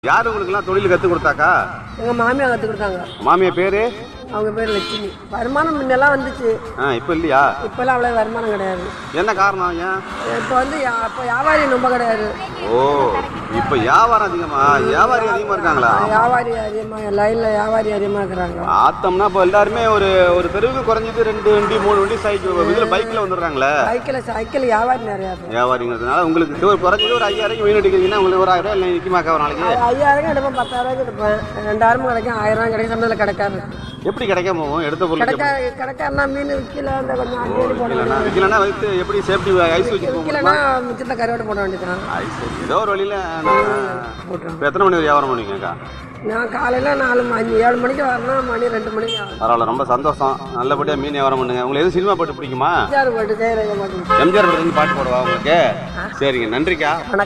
யார் உங்களுக்குலாம் தொழில் கற்றுக் கொடுத்தாக்கா எங்கள் மாமியார் கற்றுக் கொடுத்தாங்க மாமியார் பேர் அவங்க பேர் லட்சுமி வருமானம் முன்னெல்லாம் வந்துச்சு ஆ இப்போ இல்லையா இப்போல்லாம் அவ்வளோ வருமானம் கிடையாது என்ன காரணம் ஏன் இப்போ வந்து யா- இப்போ வியாபாரி ரொம்ப கிடையாது ஓ இப்போ வியாபாரம் அதிகமா வியாபாரி அதிகமாக இருக்காங்களா வியாபாரி அதிகமாக லைனில் வியாபாரி அதிகமாக இருக்கிறாங்க பார்த்தோம்னா இப்போ எல்லாருமே ஒரு ஒரு தெருவுக்கு குறைஞ்சது ரெண்டு வண்டி மூணு வண்டி சைக்கிள் இதில் பைக்கில் வந்துடுறாங்களே சைக்கிள் சைக்கிள் வியாபாரி நிறையா இருக்கு வியாபாரிங்கிறதுனால உங்களுக்கு ஒரு குறைஞ்சது ஒரு ஐயாயிரம் வீண் அடிக்கிறீங்கன்னா உங்களுக்கு ஒரு ஆயிரம் இல்லை நிற்குமாக்கா ஒரு நாளைக்கு ஐயாயிரம் எடுப்பேன் பத்தாயிரம் எடுப்பேன் ரெண்டாயிரம் கிடைக்கும் ஆயிரம் கிடைக்கும் சந்தையில் கிடைக்காது எப்படி கிடைக்காம போகும் எடுத்த பொருள் கிடைக்கா கிடைக்காருனா மீன் விற்கல அந்த கொஞ்சம் அள்ளி அள்ளி போட விற்கலன்னா விற்கலன்னா வைத்து எப்படி சேஃப்டி ஐஸ் வச்சுட்டு போக முடியுமா விற்கலன்னா மிச்சத்தில் கருவாடு போட வேண்டியதான் ஐஸ் ஏதோ ஒரு வழியில் போட்டுருவோம் இப்போ எத்தனை மணி வரை வியாபாரம் பண்ணுவீங்கக்கா நான் காலையில் நாலு மணி ஏழு மணிக்கு வரணும் மணி ரெண்டு மணிக்கு ஆகும் பரவாயில்ல ரொம்ப சந்தோஷம் நல்லபடியாக மீன் வியாபாரம் பண்ணுங்க உங்களுக்கு எதுவும் சினிமா பாட்டு பிடிக்குமா அஞ்சாறு போட்டு செய்கிற மாட்டேங்குது எம்ஜிஆர் படத்துலேருந்து பாட்டு போடுவா உங்களுக்கு சரிங்க நன்றிக்கா